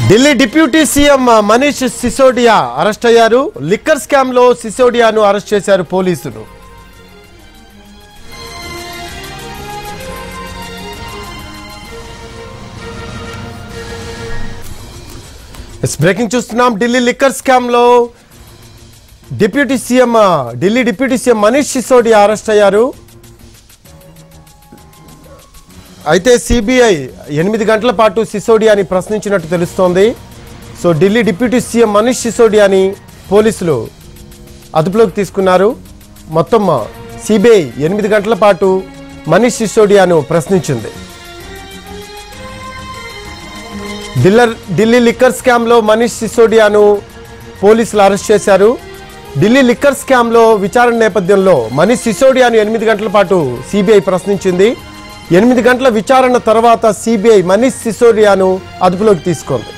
Delhi deputy CM Manish Sisodia arrest అయ్యారు liquor scam లో సిసోడియాను అరెస్ట్ చేశారు పోలీసులు ఎస్ బ్రేకింగ్ చూస్తున్నాం ఢిల్లీ లిక్కర్ స్కామ్ లో deputy CM Delhi deputy CM Manish Sisodia arrest అయ్యారు అయితే సిబిఐ ఎనిమిది గంటల పాటు సిసోడియాని ప్రశ్నించినట్టు తెలుస్తోంది so Delhi deputy CM Manish సిసోడియాని పోలీసులు అదుపులోకి తీసుకున్నారు మొత్తం సిబిఐ ఎనిమిది గంటల పాటు మనీష్ సిసోడియాను ప్రశ్నించింది ఢిల్లర్ ఢిల్లీ లిక్కర్ స్కామ్లో మనీష్ సిసోడియాను పోలీసులు అరెస్ట్ చేశారు ఢిల్లీ లిక్కర్ స్కామ్లో విచారణ నేపథ్యంలో మనీష్ సిసోడియాను ఎనిమిది గంటల పాటు సిబిఐ ప్రశ్నించింది ఎనిమిది గంటల విచారణ తర్వాత సిబిఐ మనీష్ సిసోడియాను అదుపులోకి తీసుకుంది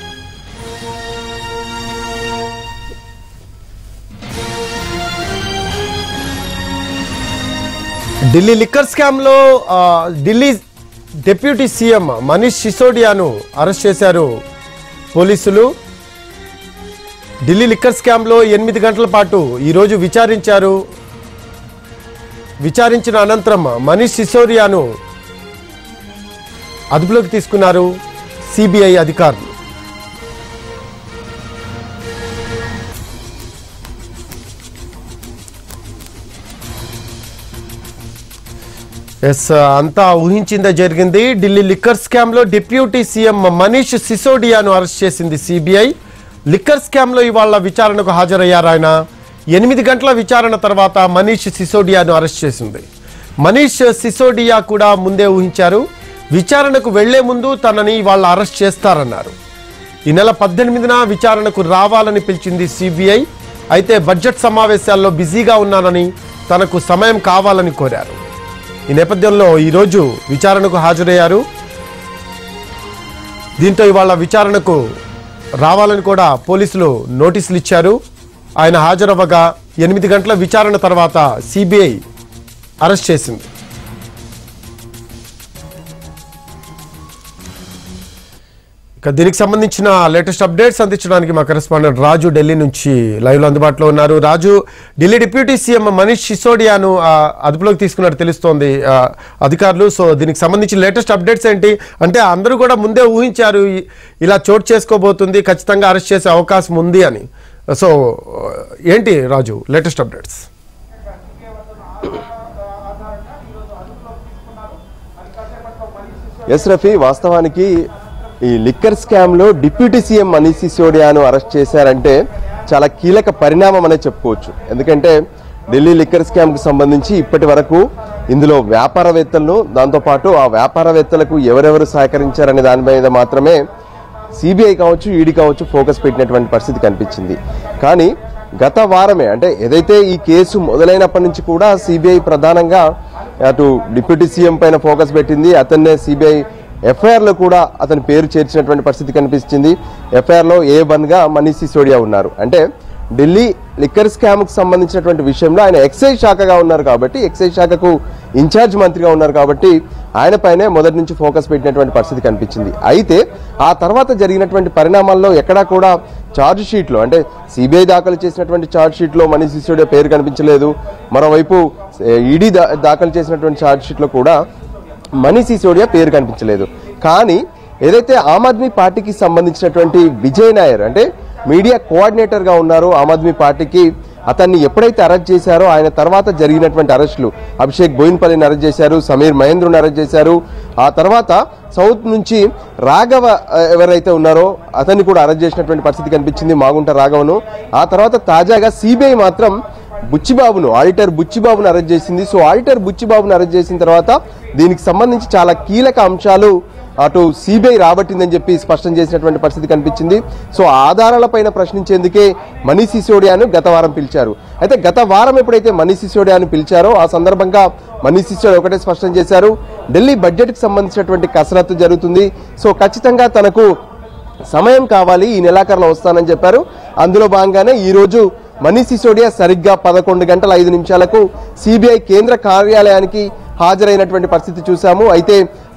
ఢిల్లీ లిక్కర్ స్కామ్లో ఆ, ఢిల్లీ డిప్యూటీ సీఎం మనీష్ సిసోడియాను అరెస్ట్ చేశారు పోలీసులు ఢిల్లీ లిక్కర్ స్కామ్లో ఎనిమిది గంటల పాటు ఈరోజు విచారించారు విచారించిన అనంతరం మనీష్ సిసోడియాను అదుపులోకి తీసుకున్నారు సిబిఐ అధికారులు ఎస్ అంతా ఊహించిందే జరిగింది ఢిల్లీ లిక్కర్ స్కామ్ లో డిప్యూటీ సీఎం మనీష్ సిసోడియాను అరెస్ట్ చేసింది సిబిఐ లిక్కర్ స్కామ్ లో ఇవాళ విచారణకు హాజరయ్యారు ఆయన ఎనిమిది గంటల విచారణ తర్వాత మనీష్ సిసోడియాను అరెస్ట్ చేసింది మనీష్ సిసోడియా కూడా ముందే ఊహించారు విచారణకు వెళ్లే ముందు తనని వాళ్ళ అరెస్ట్ చేస్తారన్నారు ఈ నెల పద్దెనిమిదిన విచారణకు రావాలని పిలిచింది సిబిఐ అయితే బడ్జెట్ సమావేశాల్లో బిజీగా ఉన్నానని తనకు సమయం కావాలని కోరారు ఈ నేపథ్యంలో ఈరోజు విచారణకు హాజరయ్యారు దీంతో ఇవాళ విచారణకు రావాలని కూడా పోలీసులు నోటీసులు ఇచ్చారు ఆయన హాజరవ్వగా ఎనిమిది గంటల విచారణ తర్వాత సిబిఐ అరెస్ట్ చేసింది ఇక దీనికి సంబంధించిన లేటెస్ట్ అప్డేట్స్ అందించడానికి మా కరెస్పాండెంట్ రాజు ఢిల్లీ నుంచి లైవ్ లో అందుబాటులో ఉన్నారు రాజు ఢిల్లీ డిప్యూటీ సీఎం మనీష్ సిసోడియాను ఆ, అదుపులోకి తీసుకున్నట్టు తెలుస్తోంది ఆ, అధికారులు సో దీనికి సంబంధించి లేటెస్ట్ అప్డేట్స్ ఏంటి అంటే అందరూ కూడా ముందే ఊహించారు ఈ- ఇలా చోటు చేసుకోబోతుంది ఖచ్చితంగా అరెస్ట్ చేసే అవకాశం ఉంది అని సో ఏంటి Raju latest updates yes Rafi వాస్తవానికి ఈ లిక్కర్ స్కామ్ లో డిప్యూటీ సీఎం మనీష్ సిసోడియాను అరెస్ట్ చేశారంటే చాలా కీలక పరిణామం అనే చెప్పుకోవచ్చు ఎందుకంటే ఢిల్లీ లిక్కర్ స్కామ్ కు సంబంధించి ఇప్పటి వరకు ఇందులో వ్యాపారవేత్తలను దాంతోపాటు ఆ వ్యాపారవేత్తలకు ఎవరెవరు సహకరించారనే దాని మీద మాత్రమే సిబిఐ కావచ్చు ఈడీ కావచ్చు ఫోకస్ పెట్టినటువంటి పరిస్థితి కనిపించింది కానీ గత వారమే అంటే ఏదైతే ఈ కేసు మొదలైనప్పటి నుంచి కూడా సిబిఐ ప్రధానంగా అటు డిప్యూటీ సీఎం పైన ఫోకస్ పెట్టింది అతన్నే సిబిఐ ఎఫ్ఐఆర్ లో కూడా అతని పేరు చేర్చినటువంటి పరిస్థితి కనిపించింది ఎఫ్ఐఆర్ లో ఏ వన్ గా మనీష్ సిసోడియా ఉన్నారు అంటే ఢిల్లీ లిక్కర్ స్కామ్ కు సంబంధించినటువంటి విషయంలో ఆయన ఎక్సైజ్ శాఖగా ఉన్నారు కాబట్టి ఎక్సైజ్ శాఖకు ఇన్ఛార్జ్ మంత్రిగా ఉన్నారు కాబట్టి ఆయన పైనే మొదటి నుంచి ఫోకస్ పెట్టినటువంటి పరిస్థితి కనిపించింది అయితే ఆ తర్వాత జరిగినటువంటి పరిణామాల్లో ఎక్కడా కూడా ఛార్జ్ షీట్లో అంటే సిబిఐ దాఖలు చేసినటువంటి ఛార్జ్ షీట్లో మనీష్ సిసోడియా పేరు కనిపించలేదు మరోవైపు ఈడీ దాఖలు చేసినటువంటి ఛార్జ్ షీట్లో కూడా మనీష్ సిసోడియా పేరు కనిపించలేదు కానీ ఏదైతే ఆమ్ ఆద్మీ పార్టీకి సంబంధించినటువంటి విజయ్ నాయర్ అంటే మీడియా కోఆర్డినేటర్ గా ఉన్నారు ఆమ్ ఆద్మీ పార్టీకి అతన్ని ఎప్పుడైతే అరెస్ట్ చేశారో ఆయన తర్వాత జరిగినటువంటి అరెస్టులు అభిషేక్ బోయిన్పల్లిని అరెస్ట్ చేశారు సమీర్ మహేంద్రని అరెస్ట్ చేశారు ఆ తర్వాత సౌత్ నుంచి రాఘవ ఆ, ఎవరైతే ఉన్నారో అతన్ని కూడా అరెస్ట్ చేసినటువంటి పరిస్థితి కనిపించింది మాగుంట రాఘవను ఆ తర్వాత తాజాగా సిబిఐ మాత్రం బుచ్చిబాబును ఆడిటర్ బుచ్చిబాబును అరెస్ట్ చేసింది సో ఆడిటర్ బుచ్చిబాబును అరెస్ట్ చేసిన తర్వాత దీనికి సంబంధించి చాలా కీలక అంశాలు అటు సిబిఐ రాబట్టిందని చెప్పి స్పష్టం చేసినటువంటి పరిస్థితి కనిపించింది సో ఆధారాలపైన ప్రశ్నించేందుకే మనీష్ సిసోడియాను గత వారం పిలిచారు అయితే గత వారం ఎప్పుడైతే మనీష్ సిసోడియాను పిలిచారో ఆ సందర్భంగా మనీష్ సిసోడియా ఒకటే స్పష్టం చేశారు ఢిల్లీ బడ్జెట్కి సంబంధించినటువంటి కసరత్తు జరుగుతుంది సో ఖచ్చితంగా తనకు సమయం కావాలి ఈ నెలాఖరులో వస్తానని చెప్పారు అందులో భాగంగానే ఈ రోజు మనీష్ సిసోడియా సరిగ్గా పదకొండు గంటల ఐదు నిమిషాలకు సిబిఐ కేంద్ర కార్యాలయానికి హాజరైనటువంటి పరిస్థితి చూసాము అయితే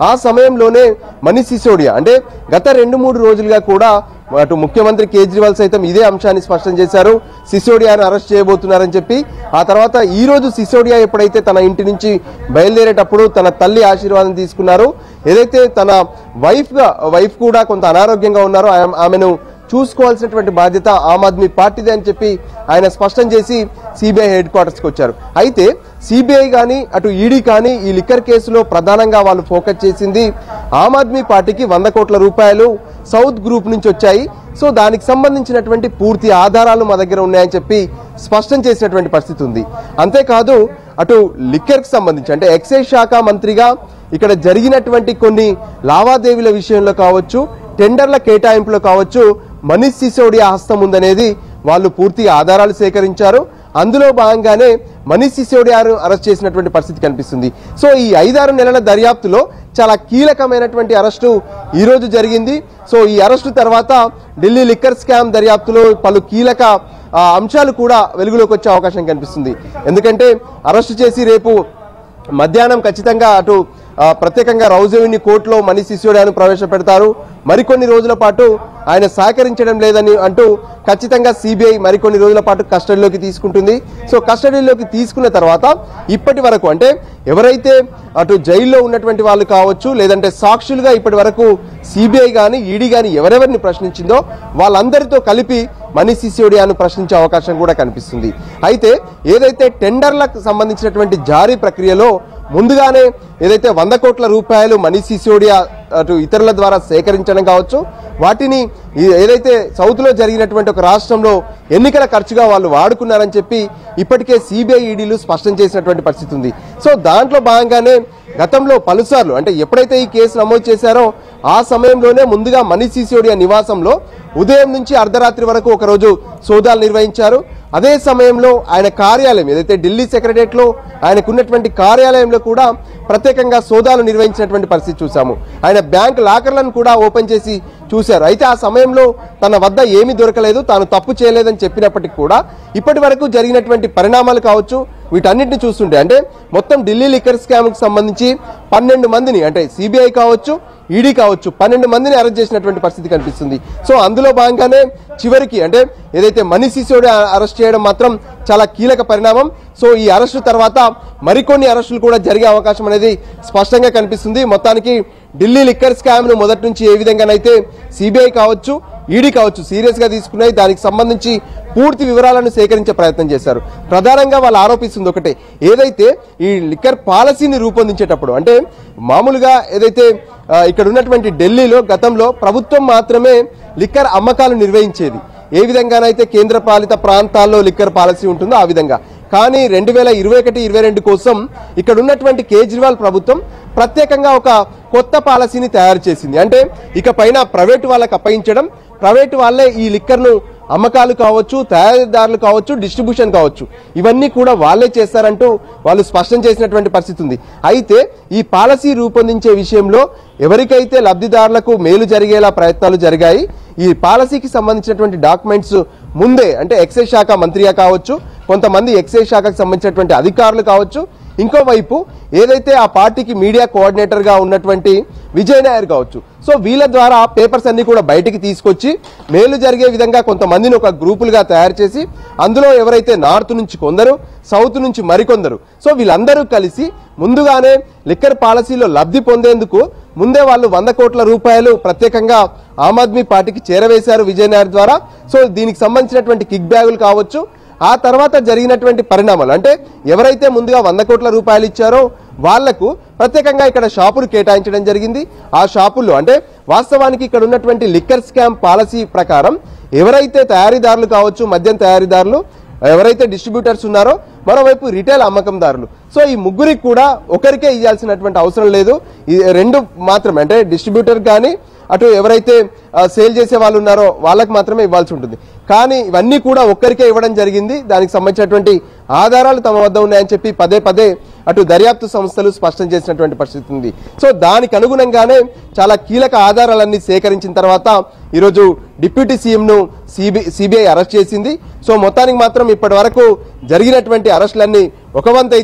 ఆ సమయంలోనే మనీష్ సిసోడియా అంటే గత రెండు మూడు రోజులుగా కూడా అటు ముఖ్యమంత్రి కేజ్రీవాల్ సైతం ఇదే అంశాన్ని స్పష్టం చేశారు సిసోడియాను అరెస్ట్ చేయబోతున్నారని చెప్పి ఆ తర్వాత ఈ రోజు సిసోడియా ఎప్పుడైతే తన ఇంటి నుంచి బయలుదేరేటప్పుడు తన తల్లి ఆశీర్వాదం తీసుకున్నారు ఏదైతే తన వైఫ్ గా వైఫ్ కూడా కొంత అనారోగ్యంగా ఉన్నారో ఆమె- ఆమెను చూసుకోవాల్సినటువంటి బాధ్యత ఆమ్ ఆద్మీ పార్టీదే అని చెప్పి ఆయన స్పష్టం చేసి సిబిఐ హెడ్ క్వార్టర్స్కి వచ్చారు అయితే సిబిఐ కానీ అటు ఈడీ కానీ ఈ లిక్కర్ కేసులో ప్రధానంగా వాళ్ళు ఫోకస్ చేసింది ఆమ్ ఆద్మీ పార్టీకి వంద కోట్ల రూపాయలు సౌత్ గ్రూప్ నుంచి వచ్చాయి సో దానికి సంబంధించినటువంటి పూర్తి ఆధారాలు మా దగ్గర ఉన్నాయని చెప్పి స్పష్టం చేసినటువంటి పరిస్థితి ఉంది అంతేకాదు అటు లిక్కర్కి సంబంధించి అంటే ఎక్సైజ్ శాఖ మంత్రిగా ఇక్కడ జరిగినటువంటి కొన్ని లావాదేవీల విషయంలో కావచ్చు టెండర్ల కేటాయింపులో కావచ్చు మనీష్ సిసోడియా హస్తం ఉందనేది వాళ్ళు పూర్తి ఆధారాలు సేకరించారు అందులో భాగంగానే మనీష్ సిసోడియాను అరెస్ట్ చేసినటువంటి పరిస్థితి కనిపిస్తుంది సో ఈ ఐదారు నెలల దర్యాప్తులో చాలా కీలకమైనటువంటి అరెస్టు ఈ రోజు జరిగింది సో ఈ అరెస్టు తర్వాత ఢిల్లీ లిక్కర్ స్కామ్ దర్యాప్తులో పలు కీలక ఆ, అంశాలు కూడా వెలుగులోకి వచ్చే అవకాశం కనిపిస్తుంది ఎందుకంటే అరెస్టు చేసి రేపు మధ్యాహ్నం ఖచ్చితంగా అటు ఆ, ప్రత్యేకంగా రౌజవిని కోర్టులో మనీష్ సిసోడియాను ప్రవేశపెడతారు మరికొన్ని రోజుల పాటు ఆయన సహకరించడం లేదని అంటూ ఖచ్చితంగా సిబిఐ మరికొన్ని రోజుల పాటు కస్టడీలోకి తీసుకుంటుంది సో కస్టడీలోకి తీసుకున్న తర్వాత ఇప్పటి వరకు అంటే ఎవరైతే అటు జైల్లో ఉన్నటువంటి వాళ్ళు కావచ్చు లేదంటే సాక్షులుగా ఇప్పటి వరకు సిబిఐ కానీ ఈడీ కానీ ఎవరెవరిని ప్రశ్నించిందో వాళ్ళందరితో కలిపి మనీష్ సిసోడియాను ప్రశ్నించే అవకాశం కూడా కనిపిస్తుంది అయితే ఏదైతే టెండర్లకు సంబంధించినటువంటి జారీ ప్రక్రియలో ముందుగానే ఏదైతే వంద కోట్ల రూపాయలు మనీష్ సిసోడియా అటు ఇతరుల ద్వారా సేకరించడం కావచ్చు వాటిని ఈ- ఏదైతే సౌత్ లో జరిగినటువంటి ఒక రాష్ట్రంలో ఎన్నికల ఖర్చుగా వాళ్ళు వాడుకున్నారని చెప్పి ఇప్పటికే సిబిఐ ఈడీలు స్పష్టం చేసినటువంటి పరిస్థితి ఉంది సో దాంట్లో భాగంగానే గతంలో పలుసార్లు అంటే ఎప్పుడైతే ఈ కేసు నమోదు చేశారో ఆ సమయంలోనే ముందుగా మనీష్ సిసోడియా నివాసంలో ఉదయం నుంచి అర్ధరాత్రి వరకు ఒకరోజు సోదాలు నిర్వహించారు అదే సమయంలో ఆయన కార్యాలయం ఏదైతే ఢిల్లీ సెక్రటరియట్ లో ఆయనకున్నటువంటి కార్యాలయంలో కూడా ప్రత్యేకంగా సోదాలు నిర్వహించినటువంటి పరిస్థితి చూసాము ఆయన బ్యాంక్ లాకర్లను కూడా ఓపెన్ చేసి చూశారు అయితే ఆ సమయంలో తన వద్ద ఏమీ దొరకలేదు తాను తప్పు చేయలేదని చెప్పినప్పటికీ కూడా ఇప్పటి వరకు జరిగినటువంటి పరిణామాలు కావచ్చు వీటన్నిటిని చూస్తుంటే అంటే మొత్తం ఢిల్లీ లిక్కర్ స్కామ్ కి సంబంధించి పన్నెండు మందిని అంటే సిబిఐ కావచ్చు ఈడీ కావచ్చు పన్నెండు మందిని అరెస్ట్ చేసినటువంటి పరిస్థితి కనిపిస్తుంది సో అందులో భాగంగానే చివరికి అంటే ఏదైతే మనీష్ సిసోడి అరెస్ట్ చేయడం మాత్రం చాలా కీలక పరిణామం సో ఈ అరెస్టు తర్వాత మరికొన్ని అరెస్టులు కూడా జరిగే అవకాశం అనేది స్పష్టంగా కనిపిస్తుంది మొత్తానికి ఢిల్లీ లిక్కర్ స్కామ్ ను మొదటి నుంచి ఏ విధంగానైతే సిబిఐ కావచ్చు ఈడీ కావచ్చు సీరియస్ గా తీసుకున్నాయి దానికి సంబంధించి పూర్తి వివరాలను సేకరించే ప్రయత్నం చేశారు ప్రధానంగా వాళ్ళు ఆరోపిస్తుంది ఒకటే ఏదైతే ఈ లిక్కర్ పాలసీని రూపొందించేటప్పుడు అంటే మామూలుగా ఏదైతే ఆ, ఇక్కడ ఉన్నటువంటి ఢిల్లీలో గతంలో ప్రభుత్వం మాత్రమే లిక్కర్ అమ్మకాలు నిర్వహించేది ఏ విధంగానైతే కేంద్ర పాలిత ప్రాంతాల్లో లిక్కర్ పాలసీ ఉంటుందో ఆ విధంగా కానీ రెండు వేల ఇరవై ఒకటి ఇరవై రెండు కోసం ఇక్కడ ఉన్నటువంటి కేజ్రీవాల్ ప్రభుత్వం ప్రత్యేకంగా ఒక కొత్త పాలసీని తయారు చేసింది అంటే ఇక పైన ప్రైవేటు వాళ్ళకి అప్పగించడం ప్రైవేటు వాళ్ళే ఈ లిక్కర్ను అమ్మకాలు కావచ్చు తయారీదారులు కావచ్చు డిస్ట్రిబ్యూషన్ కావచ్చు ఇవన్నీ కూడా వాళ్ళే చేస్తారంటూ వాళ్ళు స్పష్టం చేసినటువంటి పరిస్థితి ఉంది అయితే ఈ పాలసీ రూపొందించే విషయంలో ఎవరికైతే లబ్ధిదారులకు మేలు జరిగేలా ప్రయత్నాలు జరిగాయి ఈ పాలసీకి సంబంధించినటువంటి డాక్యుమెంట్స్ ముందే అంటే ఎక్సైజ్ శాఖ మంత్రిగా కావచ్చు కొంతమంది ఎక్సైజ్ శాఖకు సంబంధించినటువంటి అధికారులు కావచ్చు ఇంకోవైపు ఏదైతే ఆ పార్టీకి మీడియా కోఆర్డినేటర్ గా ఉన్నటువంటి విజయ్ నాయర్ కావచ్చు సో వీళ్ళ ద్వారా పేపర్స్ అన్ని కూడా బయటికి తీసుకొచ్చి మేలు జరిగే విధంగా కొంతమందిని ఒక గ్రూపులుగా తయారు చేసి అందులో ఎవరైతే నార్త్ నుంచి కొందరు సౌత్ నుంచి మరికొందరు సో వీళ్ళందరూ కలిసి ముందుగానే లిక్కర్ పాలసీలో లబ్ధి పొందేందుకు ముందే వాళ్ళు వంద కోట్ల రూపాయలు ప్రత్యేకంగా ఆమ్ ఆద్మీ పార్టీకి చేరవేశారు విజయ్ నాయర్ ద్వారా సో దీనికి సంబంధించినటువంటి కిక్ బ్యాగులు కావచ్చు ఆ తర్వాత జరిగినటువంటి పరిణామాలు అంటే ఎవరైతే ముందుగా వంద కోట్ల రూపాయలు ఇచ్చారో వాళ్లకు ప్రత్యేకంగా ఇక్కడ షాపులు కేటాయించడం జరిగింది ఆ షాపుల్లో అంటే వాస్తవానికి ఇక్కడ ఉన్నటువంటి లిక్కర్ స్కామ్ పాలసీ ప్రకారం ఎవరైతే తయారీదారులు కావచ్చు మద్యం తయారీదారులు ఎవరైతే డిస్ట్రిబ్యూటర్స్ ఉన్నారో మరోవైపు రిటైల్ అమ్మకందారులు సో ఈ ముగ్గురికి కూడా ఒకరికే ఇవ్వాల్సినటువంటి అవసరం లేదు ఈ రెండు మాత్రమే అంటే డిస్ట్రిబ్యూటర్ కానీ అటు ఎవరైతే ఆ, సేల్ చేసే వాళ్ళు ఉన్నారో వాళ్ళకి మాత్రమే ఇవ్వాల్సి ఉంటుంది కానీ ఇవన్నీ కూడా ఒక్కరికే ఇవ్వడం జరిగింది దానికి సంబంధించినటువంటి ఆధారాలు తమ వద్ద ఉన్నాయని చెప్పి పదే పదే అటు దర్యాప్తు సంస్థలు స్పష్టం చేసినటువంటి పరిస్థితి ఉంది సో దానికి అనుగుణంగానే చాలా కీలక ఆధారాలన్నీ సేకరించిన తర్వాత ఈరోజు డిప్యూటీ సీఎంను సిబి సిబిఐ అరెస్ట్ చేసింది సో మొత్తానికి మాత్రం ఇప్పటి వరకు జరిగినటువంటి అరెస్టులన్నీ ఒక వంతు అయితే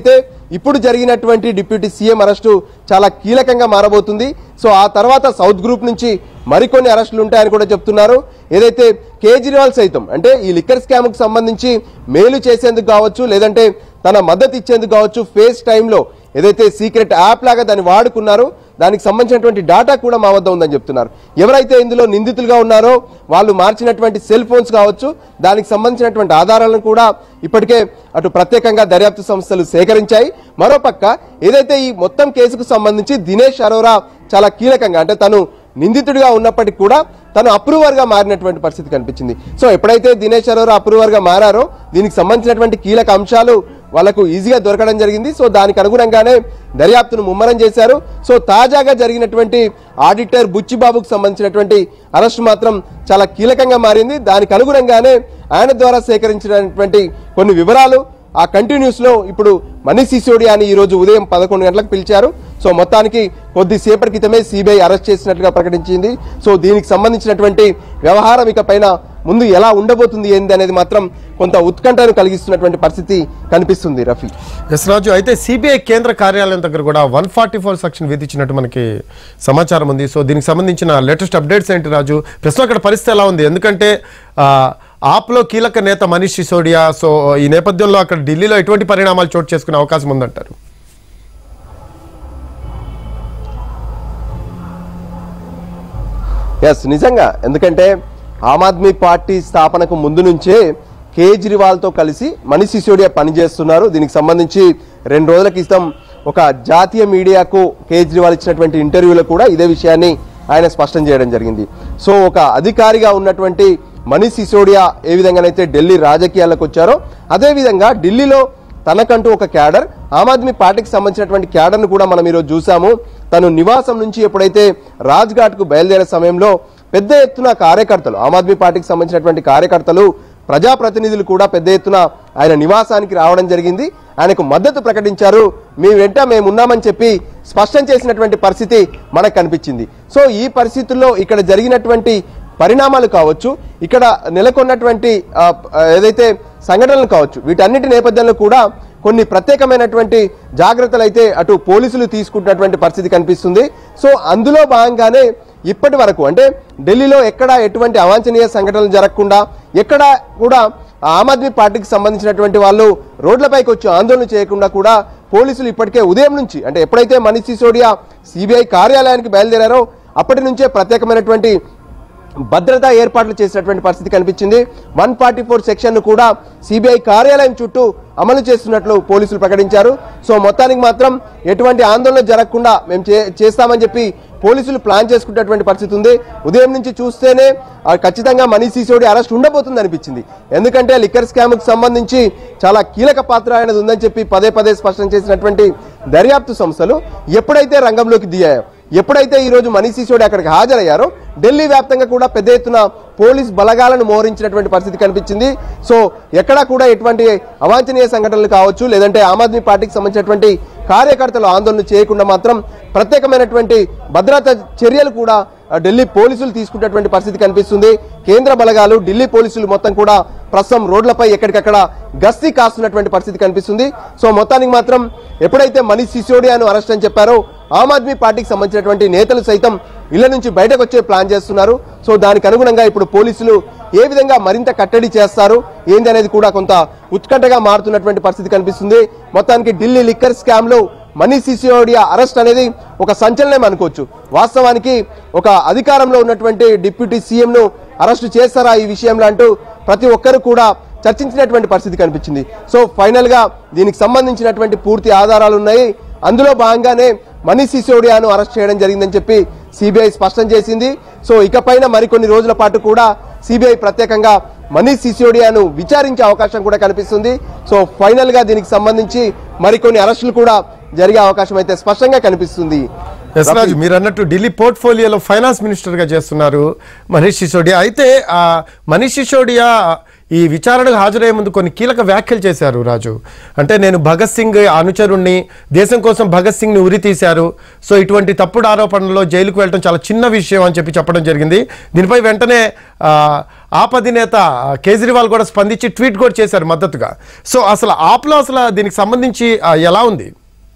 ఇప్పుడు జరిగినటువంటి డిప్యూటీ సీఎం అరెస్టు చాలా కీలకంగా మారబోతుంది సో ఆ తర్వాత సౌత్ గ్రూప్ నుంచి మరికొన్ని అరెస్టులు ఉంటాయని కూడా చెప్తున్నారు ఏదైతే కేజ్రీవాల్ సైతం అంటే ఈ లిక్కర్ స్కామ్కు సంబంధించి మేలు చేసేందుకు కావచ్చు లేదంటే తన మద్దతు ఇచ్చేందుకు కావచ్చు ఫేస్ టైంలో ఏదైతే సీక్రెట్ యాప్ లాగా దాన్ని వాడుకున్నారో దానికి సంబంధించినటువంటి డాటా కూడా మా వద్ద ఉందని చెప్తున్నారు ఎవరైతే ఇందులో నిందితులుగా ఉన్నారో వాళ్ళు మార్చినటువంటి సెల్ ఫోన్స్ కావచ్చు దానికి సంబంధించినటువంటి ఆధారాలను కూడా ఇప్పటికే అటు ప్రత్యేకంగా దర్యాప్తు సంస్థలు సేకరించాయి మరోపక్క ఏదైతే ఈ మొత్తం కేసుకు సంబంధించి దినేష్ అరోరా చాలా కీలకంగా అంటే తను నిందితుడిగా ఉన్నప్పటికీ కూడా తను అప్రూవర్ గా మారినటువంటి పరిస్థితి కనిపించింది సో ఎప్పుడైతే దినేష్ అరోరా అప్రూవర్ గా మారారో దీనికి సంబంధించినటువంటి కీలక అంశాలు వాళ్ళకు ఈజీగా దొరకడం జరిగింది సో దానికి అనుగుణంగానే దర్యాప్తును ముమ్మరం చేశారు సో తాజాగా జరిగినటువంటి ఆడిటర్ బుచ్చిబాబుకు సంబంధించినటువంటి అరెస్ట్ మాత్రం చాలా కీలకంగా మారింది దానికి అనుగుణంగానే ఆయన ద్వారా సేకరించినటువంటి కొన్ని వివరాలు ఆ కంటిన్యూస్ లో ఇప్పుడు మనీష్ సిసోడియాని ఈ రోజు ఉదయం పదకొండు గంటలకు పిలిచారు సో మొత్తానికి కొద్దిసేపటి క్రితమే సిబిఐ అరెస్ట్ చేసినట్లుగా ప్రకటించింది సో దీనికి సంబంధించినటువంటి వ్యవహారం ఇక పైన ముందు ఎలా ఉండబోతుంది ఏంది అనేది మాత్రం కొంత ఉత్కంఠను కలిగిస్తున్నటువంటి పరిస్థితి కనిపిస్తుంది రఫీ ఎస్ రాజు అయితే సిబిఐ కేంద్ర కార్యాలయం దగ్గర కూడా వన్ ఫార్టీ ఫోర్ సెక్షన్ విధించినట్టు మనకి సమాచారం ఉంది సో దీనికి సంబంధించిన లేటెస్ట్ అప్డేట్స్ ఏంటి రాజు ప్రస్తుతం అక్కడ పరిస్థితి ఎలా ఉంది ఎందుకంటే ఆ, ఆప్లో కీలక నేత మనీష్ సిసోడియా సో ఈ నేపథ్యంలో అక్కడ ఢిల్లీలో ఎటువంటి పరిణామాలు చోటు చేసుకునే అవకాశం ఉందంటారు ఎస్ నిజంగా ఎందుకంటే ఆమ్ ఆద్మీ పార్టీ స్థాపనకు ముందు నుంచే కేజ్రీవాల్తో కలిసి మనీష్ సిసోడియా పనిచేస్తున్నారు దీనికి సంబంధించి రెండు రోజుల క్రితం ఒక జాతీయ మీడియాకు కేజ్రీవాల్ ఇచ్చినటువంటి ఇంటర్వ్యూలో కూడా ఇదే విషయాన్ని ఆయన స్పష్టం చేయడం జరిగింది సో ఒక అధికారిగా ఉన్నటువంటి మనీష్ సిసోడియా ఏ విధంగానైతే ఢిల్లీ రాజకీయాలకు వచ్చారో అదే విధంగా ఢిల్లీలో తనకంటూ ఒక క్యాడర్ ఆమ్ ఆద్మీ పార్టీకి సంబంధించినటువంటి క్యాడర్ను కూడా మనం ఈరోజు చూసాము తను నివాసం నుంచి ఎప్పుడైతే రాజ్ ఘాట్కు బయలుదేరే సమయంలో పెద్ద ఎత్తున కార్యకర్తలు ఆమ్ ఆద్మీ పార్టీకి సంబంధించినటువంటి కార్యకర్తలు ప్రజాప్రతినిధులు కూడా పెద్ద ఎత్తున ఆయన నివాసానికి రావడం జరిగింది ఆయనకు మద్దతు ప్రకటించారు మీ వెంట మేము ఉన్నామని చెప్పి స్పష్టం చేసినటువంటి పరిస్థితి మనకు కనిపించింది సో ఈ పరిస్థితుల్లో ఇక్కడ జరిగినటువంటి పరిణామాలు కావచ్చు ఇక్కడ నెలకొన్నటువంటి ఆ, ఆ, ఏదైతే సంఘటనలు కావచ్చు వీటన్నిటి నేపథ్యంలో కూడా కొన్ని ప్రత్యేకమైనటువంటి జాగ్రత్తలు అయితే అటు పోలీసులు తీసుకుంటున్నటువంటి పరిస్థితి కనిపిస్తుంది సో అందులో భాగంగానే ఇప్పటి వరకు అంటే ఢిల్లీలో ఎక్కడ ఎటువంటి అవాంఛనీయ సంఘటనలు జరగకుండా ఎక్కడ కూడా ఆమ్ ఆద్మీ పార్టీకి సంబంధించినటువంటి వాళ్ళు రోడ్లపైకి వచ్చి ఆందోళన చేయకుండా కూడా పోలీసులు ఇప్పటికే ఉదయం నుంచి అంటే ఎప్పుడైతే మనీష్ సిసోడియా సిబిఐ కార్యాలయానికి బయలుదేరారో అప్పటి నుంచే ప్రత్యేకమైనటువంటి భద్రతా ఏర్పాట్లు చేసినటువంటి పరిస్థితి కనిపించింది వన్ ఫార్టీ ఫోర్ సెక్షన్ ను కూడా సిబిఐ కార్యాలయం చుట్టూ అమలు చేస్తున్నట్లు పోలీసులు ప్రకటించారు సో మొత్తానికి మాత్రం ఎటువంటి ఆందోళన జరగకుండా మేము చే- చేస్తామని చెప్పి పోలీసులు ప్లాన్ చేసుకున్నటువంటి పరిస్థితి ఉంది ఉదయం నుంచి చూస్తేనే ఆ, ఖచ్చితంగా మనీష్ సిసోడి అరెస్ట్ ఉండబోతుంది అనిపించింది ఎందుకంటే లిక్కర్ స్కామ్ కు సంబంధించి చాలా కీలక పాత్ర ఆయనది ఉందని చెప్పి పదే పదే స్పష్టం చేసినటువంటి దర్యాప్తు సంస్థలు ఎప్పుడైతే రంగంలోకి దిగాయో ఎప్పుడైతే ఈ రోజు మనీష్ సిసోడి అక్కడికి హాజరయ్యారో ఢిల్లీ వ్యాప్తంగా కూడా పెద్ద ఎత్తున పోలీస్ బలగాలను మోహరించినటువంటి పరిస్థితి కనిపించింది సో ఎక్కడా కూడా ఎటువంటి అవాంఛనీయ సంఘటనలు కావచ్చు లేదంటే ఆమ్ ఆద్మీ పార్టీకి సంబంధించినటువంటి కార్యకర్తలు ఆందోళన చేయకుండా మాత్రం ప్రత్యేకమైనటువంటి భద్రతా చర్యలు కూడా ఆ, ఢిల్లీ పోలీసులు తీసుకున్నటువంటి పరిస్థితి కనిపిస్తుంది కేంద్ర బలగాలు ఢిల్లీ పోలీసులు మొత్తం కూడా ప్రస్తుతం రోడ్లపై ఎక్కడికక్కడ గస్తీ కాస్తున్నటువంటి పరిస్థితి కనిపిస్తుంది సో మొత్తానికి మాత్రం ఎప్పుడైతే మనీష్ సిసోడియాను అరెస్ట్ అని చెప్పారో ఆమ్ ఆద్మీ పార్టీకి సంబంధించినటువంటి నేతలు సైతం ఇళ్ల నుంచి బయటకు వచ్చే ప్లాన్ చేస్తున్నారు సో దానికి అనుగుణంగా ఇప్పుడు పోలీసులు ఏ విధంగా మరింత కట్టడి చేస్తారు ఏంది అనేది కూడా కొంత ఉత్కంఠగా మారుతున్నటువంటి పరిస్థితి కనిపిస్తుంది మొత్తానికి ఢిల్లీ లిక్కర్ స్కామ్ లో మనీష్ సిసోడియా అరెస్ట్ అనేది ఒక సంచలనం అనుకోవచ్చు వాస్తవానికి ఒక అధికారంలో ఉన్నటువంటి డిప్యూటీ సీఎం ను అరెస్ట్ చేస్తారా ఈ విషయంలో అంటూ ప్రతి ఒక్కరు కూడా చర్చించినటువంటి పరిస్థితి కనిపించింది సో ఫైనల్ గా దీనికి సంబంధించినటువంటి పూర్తి ఆధారాలు ఉన్నాయి అందులో భాగంగానే మనీష్ సిసోడియాను అరెస్ట్ చేయడం జరిగిందని చెప్పి సిబిఐ స్పష్టం చేసింది సో ఇకపైన మరికొన్ని రోజుల పాటు కూడా సిబిఐ ప్రత్యేకంగా మనీష్ సిసోడియాను విచారించే అవకాశం కూడా కనిపిస్తుంది సో ఫైనల్ గా దీనికి సంబంధించి మరికొన్ని అరెస్టులు కూడా జరిగే అవకాశం అయితే స్పష్టంగా కనిపిస్తుంది ఎస్ రాజు మీరు అన్నట్టు ఢిల్లీ పోర్ట్ఫోలియోలో ఫైనాన్స్ మినిస్టర్గా చేస్తున్నారు మనీష్ సిసోడియా అయితే ఆ మనీష్ సిసోడియా ఈ విచారణకు హాజరయ్యే ముందు కొన్ని కీలక వ్యాఖ్యలు చేశారు రాజు అంటే నేను భగత్ సింగ్ అనుచరుణ్ణి దేశం కోసం భగత్ సింగ్ని ఉరి తీశారు సో ఇటువంటి తప్పుడు ఆరోపణల్లో జైలుకు వెళ్ళడం చాలా చిన్న విషయం అని చెప్పి చెప్పడం జరిగింది దీనిపై వెంటనే ఆ, ఆప్ అధినేత ఆ, కేజ్రీవాల్ కూడా స్పందించి ట్వీట్ కూడా చేశారు మద్దతుగా సో అసలు ఆప్లో అసలు దీనికి సంబంధించి ఆ, ఎలా ఉంది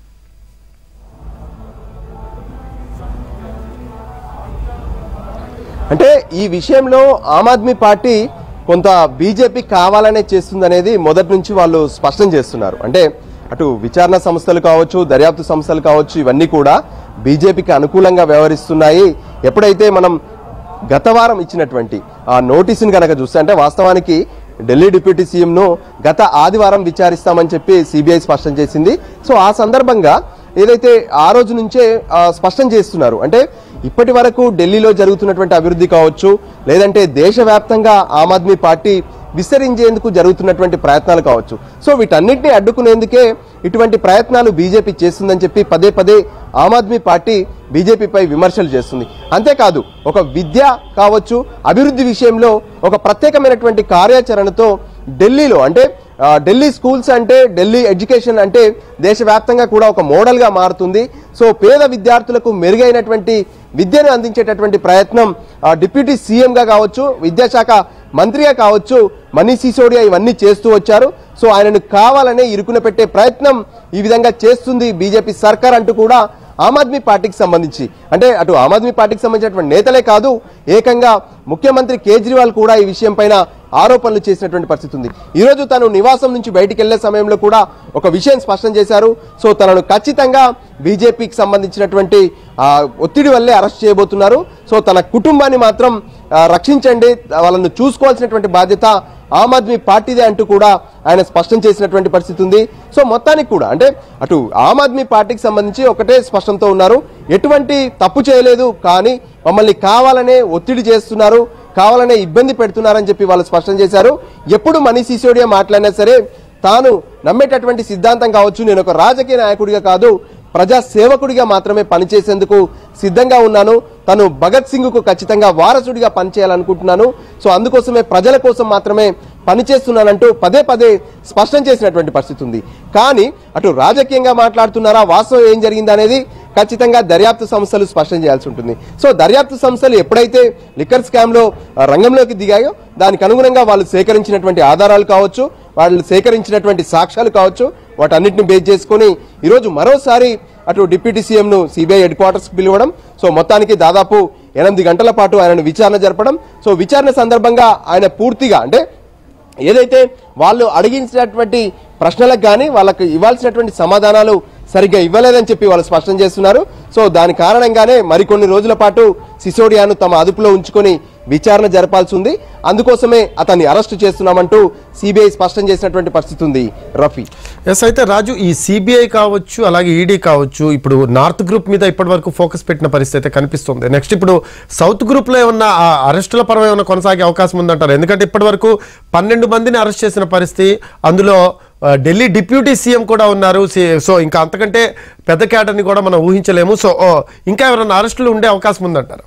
అంటే ఈ విషయంలో ఆమ్ ఆద్మీ పార్టీ కొంత బీజేపీ కావాలనే చేస్తుందనేది మొదటి నుంచి వాళ్ళు స్పష్టం చేస్తున్నారు అంటే అటు విచారణ సంస్థలు కావచ్చు దర్యాప్తు సంస్థలు కావచ్చు ఇవన్నీ కూడా బీజేపీకి అనుకూలంగా వ్యవహరిస్తున్నాయి ఎప్పుడైతే మనం గత వారం ఇచ్చినటువంటి ఆ నోటీసుని కనుక చూస్తే అంటే వాస్తవానికి ఢిల్లీ డిప్యూటీ సీఎంను గత ఆదివారం విచారిస్తామని చెప్పి సిబిఐ స్పష్టం చేసింది సో ఆ సందర్భంగా ఏదైతే ఆ రోజు నుంచే ఆ, స్పష్టం చేస్తున్నారు అంటే ఇప్పటి వరకు ఢిల్లీలో జరుగుతున్నటువంటి అభివృద్ధి కావచ్చు లేదంటే దేశవ్యాప్తంగా ఆమ్ ఆద్మీ పార్టీ విస్తరించేందుకు జరుగుతున్నటువంటి ప్రయత్నాలు కావచ్చు సో వీటన్నిటిని అడ్డుకునేందుకే ఇటువంటి ప్రయత్నాలు బీజేపీ చేస్తుందని చెప్పి పదే పదే ఆమ్ ఆద్మీ పార్టీ బీజేపీపై విమర్శలు చేస్తుంది అంతేకాదు ఒక విద్య కావచ్చు అభివృద్ధి విషయంలో ఒక ప్రత్యేకమైనటువంటి కార్యాచరణతో ఢిల్లీలో అంటే ఆ, ఢిల్లీ స్కూల్స్ అంటే ఢిల్లీ ఎడ్యుకేషన్ అంటే దేశవ్యాప్తంగా కూడా ఒక మోడల్గా మారుతుంది సో పేద విద్యార్థులకు మెరుగైనటువంటి విద్యను అందించేటటువంటి ప్రయత్నం ఆ, డిప్యూటీ సీఎంగా కావచ్చు విద్యాశాఖ మంత్రిగా కావచ్చు మనీష్ సిసోడియా ఇవన్నీ చేస్తూ వచ్చారు సో ఆయనను కావాలనే ఇరుకున పెట్టే ప్రయత్నం ఈ విధంగా చేస్తుంది బీజేపీ సర్కార్ అంటూ కూడా ఆమ్ ఆద్మీ పార్టీకి సంబంధించి అంటే అటు ఆమ్ ఆద్మీ పార్టీకి సంబంధించినటువంటి నేతలే కాదు ఏకంగా ముఖ్యమంత్రి కేజ్రీవాల్ కూడా ఈ విషయం పైన ఆరోపణలు చేసినటువంటి పరిస్థితి ఉంది ఈ రోజు తను నివాసం నుంచి బయటికి వెళ్లే సమయంలో కూడా ఒక విషయం స్పష్టం చేశారు సో తనను ఖచ్చితంగా బీజేపీకి సంబంధించినటువంటి ఆ, ఒత్తిడి వల్లే అరెస్ట్ చేయబోతున్నారు సో తన కుటుంబాన్ని మాత్రం ఆ, రక్షించండి వాళ్ళను చూసుకోవాల్సినటువంటి బాధ్యత ఆమ్ ఆద్మీ పార్టీదే అంటూ కూడా ఆయన స్పష్టం చేసినటువంటి పరిస్థితి ఉంది సో మొత్తానికి కూడా అంటే అటు ఆమ్ ఆద్మీ పార్టీకి సంబంధించి ఒకటే స్పష్టంతో ఉన్నారు ఎటువంటి తప్పు చేయలేదు కానీ మమ్మల్ని కావాలనే ఒత్తిడి చేస్తున్నారు కావాలనే ఇబ్బంది పెడుతున్నారని చెప్పి వాళ్ళు స్పష్టం చేశారు ఎప్పుడు మనీష్ సిసోడియా మాట్లాడినా సరే తాను నమ్మేటటువంటి సిద్ధాంతం కావచ్చు నేను ఒక రాజకీయ నాయకుడిగా కాదు ప్రజా సేవకుడిగా మాత్రమే పనిచేసేందుకు సిద్ధంగా ఉన్నాను తను భగత్ సింగ్ కు ఖచ్చితంగా వారసుడిగా పనిచేయాలనుకుంటున్నాను సో అందుకోసమే ప్రజల కోసం మాత్రమే పనిచేస్తున్నానంటూ పదే పదే స్పష్టం చేసినటువంటి పరిస్థితి ఉంది కానీ అటు రాజకీయంగా మాట్లాడుతున్నారా వాస్తవం ఏం జరిగింది అనేది ఖచ్చితంగా దర్యాప్తు సంస్థలు స్పష్టం చేయాల్సి ఉంటుంది సో దర్యాప్తు సంస్థలు ఎప్పుడైతే లిక్కర్ స్కామ్ లో ఆ, రంగంలోకి దిగాయో దానికి అనుగుణంగా వాళ్ళు సేకరించినటువంటి ఆధారాలు కావచ్చు వాళ్ళు సేకరించినటువంటి సాక్ష్యాలు కావచ్చు వాటన్నిటిని బేస్ చేసుకొని ఈరోజు మరోసారి అటు డిప్యూటీ సీఎంను సిబిఐ హెడ్ క్వార్టర్స్కి పిలవడం సో మొత్తానికి దాదాపు ఎనిమిది గంటల పాటు ఆయనను విచారణ జరపడం సో విచారణ సందర్భంగా ఆయన పూర్తిగా అంటే ఏదైతే వాళ్ళు అడిగించినటువంటి ప్రశ్నలకు కానీ వాళ్ళకి ఇవ్వాల్సినటువంటి సమాధానాలు సరిగ్గా ఇవ్వలేదని చెప్పి వాళ్ళు స్పష్టం చేస్తున్నారు సో దాని కారణంగానే మరికొన్ని రోజుల పాటు సిసోడియాను తమ అదుపులో ఉంచుకొని విచారణ జరపాల్సి ఉంది అందుకోసమే అతన్ని అరెస్టు చేస్తున్నామంటూ సిబిఐ స్పష్టం చేసినటువంటి పరిస్థితి ఉంది రఫీ ఎస్ అయితే రాజు ఈ సిబిఐ కావచ్చు అలాగే ఈడీ కావచ్చు ఇప్పుడు నార్త్ గ్రూప్ మీద ఇప్పటి వరకు ఫోకస్ పెట్టిన పరిస్థితి అయితే కనిపిస్తుంది నెక్స్ట్ ఇప్పుడు సౌత్ గ్రూప్లో ఏమన్నా ఆ అరెస్టుల పరం ఏమన్నా కొనసాగే అవకాశం ఉందంటారు ఎందుకంటే ఇప్పటి వరకు పన్నెండు మందిని అరెస్ట్ చేసిన పరిస్థితి అందులో ఆ, ఢిల్లీ డిప్యూటీ సీఎం కూడా ఉన్నారు సి- సో ఇంకా అంతకంటే పెద్ద క్యాడర్ని కూడా మనం ఊహించలేము సో ఓ, ఇంకా ఎవరైనా అరెస్టులు ఉండే అవకాశం ఉందంటారు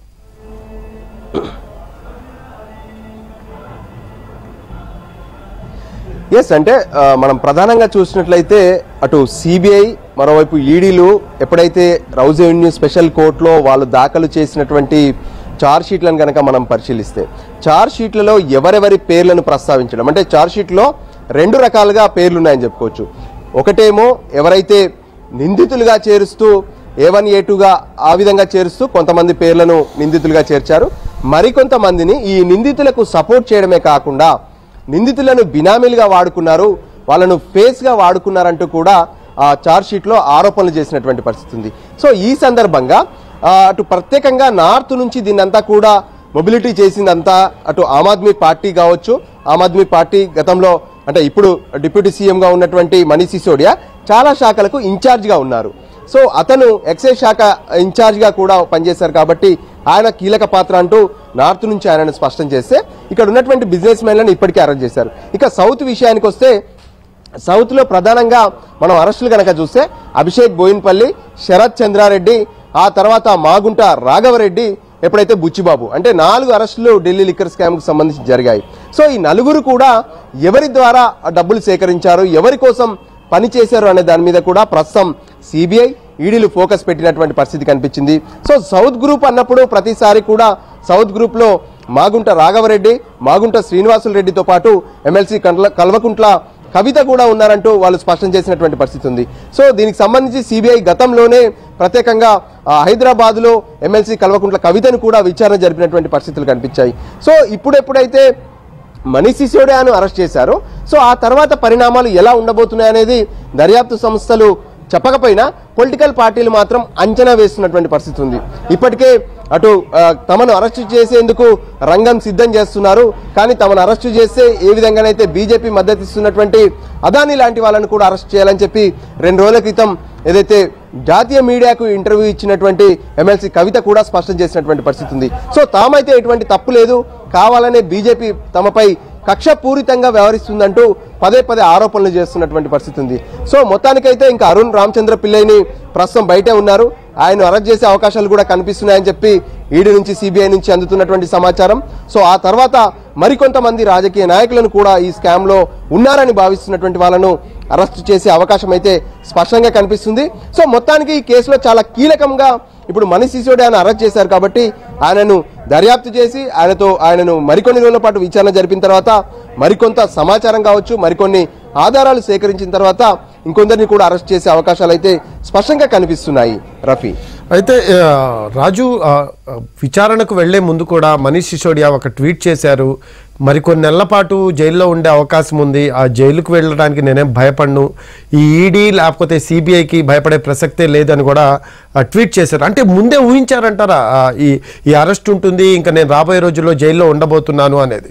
ఎస్ అంటే ఆ, మనం ప్రధానంగా చూసినట్లయితే అటు సిబిఐ మరోవైపు ఈడీలు ఎప్పుడైతే రౌజ్ రెవెన్యూ స్పెషల్ కోర్టులో వాళ్ళు దాఖలు చేసినటువంటి చార్జ్ షీట్లను కనుక మనం పరిశీలిస్తే చార్జ్ షీట్లలో ఎవరెవరి పేర్లను ప్రస్తావించడం అంటే చార్జ్ షీట్లో రెండు రకాలుగా పేర్లు ఉన్నాయని చెప్పుకోవచ్చు ఒకటేమో ఎవరైతే నిందితులుగా చేరుస్తూ ఏ వన్ ఏ టూగా ఆ విధంగా చేరుస్తూ కొంతమంది పేర్లను నిందితులుగా చేర్చారు మరికొంతమందిని ఈ నిందితులకు సపోర్ట్ చేయడమే కాకుండా నిందితులను బినామీలుగా వాడుకున్నారు వాళ్ళను ఫేస్ గా వాడుకున్నారంటూ కూడా ఆ చార్జ్ షీట్ లో ఆరోపణలు చేసినటువంటి పరిస్థితి ఉంది సో ఈ సందర్భంగా ఆ, అటు ప్రత్యేకంగా నార్త్ నుంచి దీన్నంతా కూడా మొబిలిటీ చేసిందంతా అటు ఆమ్ ఆద్మీ పార్టీ కావచ్చు ఆమ్ ఆద్మీ పార్టీ గతంలో అంటే ఇప్పుడు డిప్యూటీ సీఎం గా ఉన్నటువంటి మనీష్ సిసోడియా చాలా శాఖలకు ఇన్ఛార్జ్ గా ఉన్నారు సో అతను ఎక్సైజ్ శాఖ ఇన్ఛార్జ్ గా కూడా పనిచేశారు కాబట్టి ఆయన కీలక పాత్ర అంటూ నార్త్ నుంచి ఆయనను స్పష్టం చేస్తే ఇక్కడ ఉన్నటువంటి బిజినెస్ మెన్లను ఇప్పటికే అరెస్ట్ చేశారు ఇక సౌత్ విషయానికి వస్తే సౌత్ లో ప్రధానంగా మనం అరెస్టులు కనుక చూస్తే అభిషేక్ బోయిన్పల్లి శరత్ చంద్రారెడ్డి ఆ తర్వాత మాగుంట రాఘవరెడ్డి ఎప్పుడైతే బుచ్చిబాబు అంటే నాలుగు అరెస్టులు ఢిల్లీ లిక్కర్ స్కామ్ కు సంబంధించి జరిగాయి సో ఈ నలుగురు కూడా ఎవరి ద్వారా ఆ డబ్బులు సేకరించారు ఎవరి కోసం పని చేశారు అనే దాని మీద కూడా ప్రస్తుతం సిబిఐ ఈడీలు ఫోకస్ పెట్టినటువంటి పరిస్థితి కనిపించింది సో సౌత్ గ్రూప్ అన్నప్పుడు ప్రతిసారి కూడా సౌత్ గ్రూప్ లో మాగుంట రాఘవరెడ్డి మాగుంట శ్రీనివాసులు రెడ్డితో పాటు ఎమ్మెల్సీ కండ్ల కల్వకుంట్ల కవిత కూడా ఉన్నారంటూ వాళ్ళు స్పష్టం చేసినటువంటి పరిస్థితి ఉంది సో దీనికి సంబంధించి సిబిఐ గతంలోనే ప్రత్యేకంగా ఆ, హైదరాబాద్లో ఎమ్మెల్సీ కల్వకుంట్ల కవితను కూడా విచారణ జరిపినటువంటి పరిస్థితులు కనిపించాయి సో ఇప్పుడు ఎప్పుడైతే మనీష్ సిసోడియాను అరెస్ట్ చేశారు సో ఆ తర్వాత పరిణామాలు ఎలా ఉండబోతున్నాయనేది దర్యాప్తు సంస్థలు చెప్పకపోయినా పొలిటికల్ పార్టీలు మాత్రం అంచనా వేస్తున్నటువంటి పరిస్థితి ఉంది ఇప్పటికే అటు ఆ, తమను అరెస్టు చేసేందుకు రంగం సిద్ధం చేస్తున్నారు కానీ తమను అరెస్టు చేస్తే ఏ విధంగానైతే బీజేపీ మద్దతు ఇస్తున్నటువంటి అదాని లాంటి వాళ్ళని కూడా అరెస్ట్ చేయాలని చెప్పి రెండు రోజుల క్రితం ఏదైతే జాతీయ మీడియాకు ఇంటర్వ్యూ ఇచ్చినటువంటి ఎమ్మెల్సీ కవిత కూడా స్పష్టం చేసినటువంటి పరిస్థితి ఉంది సో తామైతే ఎటువంటి తప్పు లేదు కావాలనే బీజేపీ తమపై కక్షపూరితంగా వ్యవహరిస్తుందంటూ పదే పదే ఆరోపణలు చేస్తున్నటువంటి పరిస్థితి ఉంది సో మొత్తానికైతే ఇంకా అరుణ్ రామచంద్ర పిల్లైని ప్రస్తుతం బయటే ఉన్నారు ఆయన అరెస్ట్ చేసే అవకాశాలు కూడా కనిపిస్తున్నాయని చెప్పి ఈడీ నుంచి సిబిఐ నుంచి అందుతున్నటువంటి సమాచారం సో ఆ తర్వాత మరికొంతమంది రాజకీయ నాయకులను కూడా ఈ స్కామ్ లో ఉన్నారని భావిస్తున్నటువంటి వాళ్ళను అరెస్ట్ చేసే అవకాశం అయితే స్పష్టంగా కనిపిస్తుంది సో మొత్తానికి ఈ కేసులో చాలా కీలకంగా ఇప్పుడు మనీష్ సిసోడియాను అరెస్ట్ చేశారు కాబట్టి ఆయనను దర్యాప్తు చేసి ఆయనతో ఆయనను మరికొన్ని రోజుల పాటు విచారణ జరిపిన తర్వాత మరికొంత సమాచారం కావచ్చు మరికొన్ని ఆధారాలు సేకరించిన తర్వాత ఇంకొందరిని కూడా అరెస్ట్ చేసే అవకాశాలు అయితే స్పష్టంగా కనిపిస్తున్నాయి రఫీ అయితే ఆ, రాజు ఆ, ఆ, విచారణకు వెళ్లే ముందు కూడా మనీష్ సిసోడియా ఒక ట్వీట్ చేశారు మరికొన్ని నెలల పాటు జైల్లో ఉండే అవకాశం ఉంది ఆ జైలుకు వెళ్ళడానికి నేనేం భయపడను ఈ ఈడీ లేకపోతే సిబిఐకి భయపడే ప్రసక్తే లేదని కూడా ఆ, ట్వీట్ చేశారు అంటే ముందే ఊహించారంటారా ఆ, ఈ ఈ అరెస్ట్ ఉంటుంది ఇంకా నేను రాబోయే రోజుల్లో జైల్లో ఉండబోతున్నాను అనేది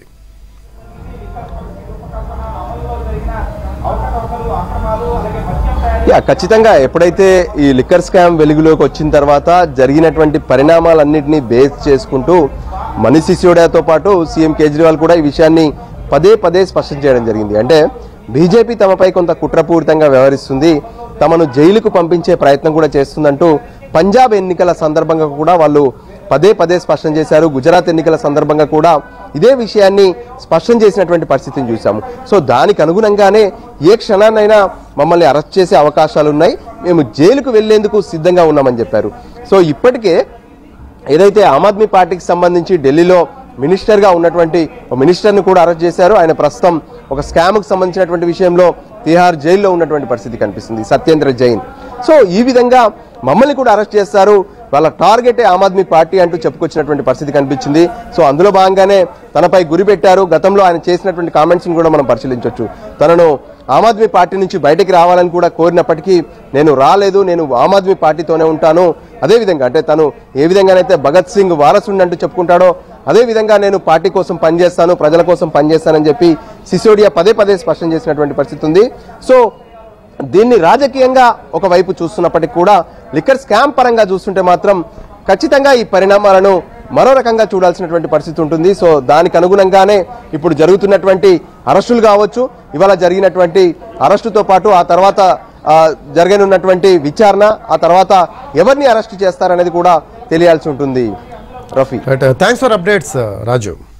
యా ఖచ్చితంగా ఎప్పుడైతే ఈ లిక్కర్ స్కామ్ వెలుగులోకి వచ్చిన తర్వాత జరిగినటువంటి పరిణామాలన్నింటినీ బేస్ చేసుకుంటూ మనీష్ సిసోడియాతో పాటు సీఎం కేజ్రీవాల్ కూడా ఈ విషయాన్ని పదే పదే స్పష్టం చేయడం జరిగింది అంటే బీజేపీ తమపై కొంత కుట్రపూరితంగా వ్యవహరిస్తుంది తమను జైలుకు పంపించే ప్రయత్నం కూడా చేస్తుందంటూ పంజాబ్ ఎన్నికల సందర్భంగా కూడా వాళ్ళు పదే పదే స్పష్టం చేశారు గుజరాత్ ఎన్నికల సందర్భంగా కూడా ఇదే విషయాన్ని స్పష్టం చేసినటువంటి పరిస్థితిని చూసాము సో దానికి అనుగుణంగానే ఏ క్షణాన్నైనా మమ్మల్ని అరెస్ట్ చేసే అవకాశాలు ఉన్నాయి మేము జైలుకు వెళ్లేందుకు సిద్ధంగా ఉన్నామని చెప్పారు సో ఇప్పటికే ఏదైతే ఆమ్ ఆద్మీ పార్టీకి సంబంధించి ఢిల్లీలో మినిస్టర్గా ఉన్నటువంటి ఒక మినిస్టర్ని కూడా అరెస్ట్ చేశారు ఆయన ప్రస్తుతం ఒక స్కామ్కు సంబంధించినటువంటి విషయంలో తిహార్ జైల్లో ఉన్నటువంటి పరిస్థితి కనిపిస్తుంది సత్యేంద్ర జైన్ సో ఈ విధంగా మమ్మల్ని కూడా అరెస్ట్ చేస్తారు వాళ్ళ టార్గెటే ఆమ్ ఆద్మీ పార్టీ అంటూ చెప్పుకొచ్చినటువంటి పరిస్థితి కనిపించింది సో అందులో భాగంగానే తనపై గురి పెట్టారు గతంలో ఆయన చేసినటువంటి కామెంట్స్ని కూడా మనం పరిశీలించవచ్చు తనను ఆమ్ ఆద్మీ పార్టీ నుంచి బయటికి రావాలని కూడా కోరినప్పటికీ నేను రాలేదు నేను ఆమ్ ఆద్మీ పార్టీతోనే ఉంటాను అదేవిధంగా అంటే తను ఏ విధంగానైతే భగత్ సింగ్ వారసుండి అంటూ చెప్పుకుంటాడో అదే విధంగా నేను పార్టీ కోసం పనిచేస్తాను ప్రజల కోసం పనిచేస్తానని చెప్పి సిసోడియా పదే పదే స్పష్టం చేసినటువంటి పరిస్థితి ఉంది సో దీన్ని రాజకీయంగా ఒకవైపు చూస్తున్నప్పటికీ కూడా లిక్కర్ స్కామ్ పరంగా చూస్తుంటే మాత్రం ఖచ్చితంగా ఈ పరిణామాలను మరో రకంగా చూడాల్సినటువంటి పరిస్థితి ఉంటుంది సో దానికి అనుగుణంగానే ఇప్పుడు జరుగుతున్నటువంటి అరెస్టులు కావచ్చు ఇవాళ జరిగినటువంటి అరెస్టుతో పాటు ఆ తర్వాత ఆ, జరగనున్నటువంటి విచారణ ఆ తర్వాత ఎవరిని అరెస్ట్ చేస్తారనేది కూడా తెలియాల్సి ఉంటుంది Rafi thanks for updates Raju